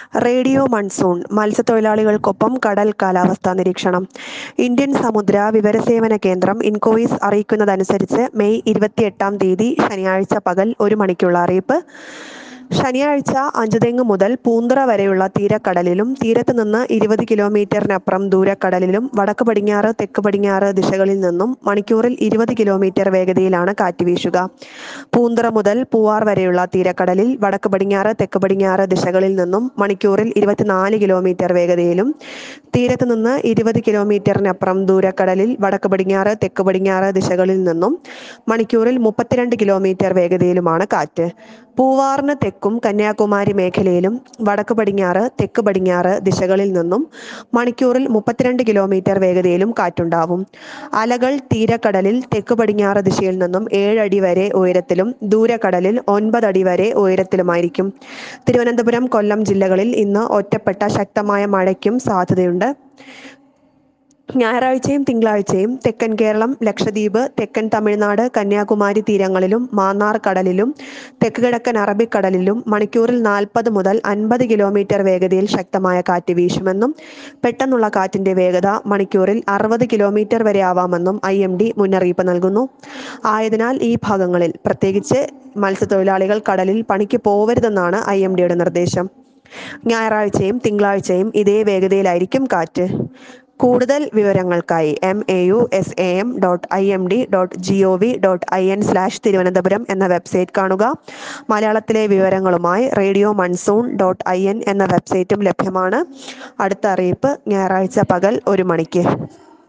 radio monsoon മത്സ്യത്തൊഴിലാളികൾക്കൊപ്പം കടൽ കാലാവസ്ഥാ നിരീക്ഷണം ഇന്ത്യൻ സമുദ്ര വിവരസേവന കേന്ദ്രം ഇൻകോയിസ് അറിയിക്കുന്നതനുസരിച്ച് മെയ് ഇരുപത്തിയെട്ടാം തീയതി ശനിയാഴ്ച പകൽ ഒരു മണിക്കുള്ള അറിയിപ്പ് ശനിയാഴ്ച അഞ്ചുതെങ്ങ് മുതൽ പൂന്തറ വരെയുള്ള തീരക്കടലിലും തീരത്ത് നിന്ന് ഇരുപത് കിലോമീറ്ററിനപ്പുറം ദൂരക്കടലിലും വടക്ക് പടിഞ്ഞാറ് തെക്ക് പടിഞ്ഞാറ് ദിശകളിൽ നിന്നും മണിക്കൂറിൽ ഇരുപത് കിലോമീറ്റർ വേഗതയിലാണ് കാറ്റ് വീശുക പൂന്തറ മുതൽ പൂവാർ വരെയുള്ള തീരക്കടലിൽ വടക്ക് പടിഞ്ഞാറ് തെക്ക് പടിഞ്ഞാറ് ദിശകളിൽ നിന്നും മണിക്കൂറിൽ ഇരുപത്തിനാല് കിലോമീറ്റർ വേഗതയിലും തീരത്ത് നിന്ന് ഇരുപത് കിലോമീറ്ററിനപ്പുറം ദൂരക്കടലിൽ വടക്ക് പടിഞ്ഞാറ് തെക്ക് പടിഞ്ഞാറ് ദിശകളിൽ നിന്നും മണിക്കൂറിൽ മുപ്പത്തിരണ്ട് കിലോമീറ്റർ വേഗതയിലുമാണ് കാറ്റ് പൂവാറിന് തെക്കും കന്യാകുമാരി മേഖലയിലും വടക്ക് പടിഞ്ഞാറ് തെക്ക് പടിഞ്ഞാറ് ദിശകളിൽ നിന്നും മണിക്കൂറിൽ മുപ്പത്തിരണ്ട് കിലോമീറ്റർ വേഗതയിലും കാറ്റുണ്ടാവും അലകൾ തീരക്കടലിൽ തെക്ക് പടിഞ്ഞാറ് ദിശയിൽ നിന്നും ഏഴടി വരെ ഉയരത്തിലും ദൂരക്കടലിൽ ഒൻപത് അടി വരെ ഉയരത്തിലുമായിരിക്കും തിരുവനന്തപുരം കൊല്ലം ജില്ലകളിൽ ഇന്ന് ഒറ്റപ്പെട്ട ശക്തമായ മഴയ്ക്കും സാധ്യതയുണ്ട് ഞായറാഴ്ചയും തിങ്കളാഴ്ചയും തെക്കൻ കേരളം ലക്ഷദ്വീപ് തെക്കൻ തമിഴ്നാട് കന്യാകുമാരി തീരങ്ങളിലും മാന്നാർ കടലിലും തെക്ക് കിഴക്കൻ അറബിക്കടലിലും മണിക്കൂറിൽ നാൽപ്പത് മുതൽ അൻപത് കിലോമീറ്റർ വേഗതയിൽ ശക്തമായ കാറ്റ് വീശുമെന്നും പെട്ടെന്നുള്ള കാറ്റിന്റെ വേഗത മണിക്കൂറിൽ അറുപത് കിലോമീറ്റർ വരെ ആവാമെന്നും ഐ എം ഡി മുന്നറിയിപ്പ് നൽകുന്നു ആയതിനാൽ ഈ ഭാഗങ്ങളിൽ പ്രത്യേകിച്ച് മത്സ്യത്തൊഴിലാളികൾ കടലിൽ പണിക്ക് പോവരുതെന്നാണ് ഐ എം ഡിയുടെ നിർദ്ദേശം ഞായറാഴ്ചയും തിങ്കളാഴ്ചയും ഇതേ വേഗതയിലായിരിക്കും കാറ്റ് കൂടുതൽ വിവരങ്ങൾക്കായി M A U S A M dot I M D dot G O V dot I N slash Thiruvananthapuram എന്ന വെബ്സൈറ്റ് കാണുക മലയാളത്തിലെ വിവരങ്ങളുമായി radio monsoon dot I N എന്ന വെബ്സൈറ്റും ലഭ്യമാണ് അടുത്ത അറിയിപ്പ് ഞായറാഴ്ച പകൽ ഒരു മണിക്ക്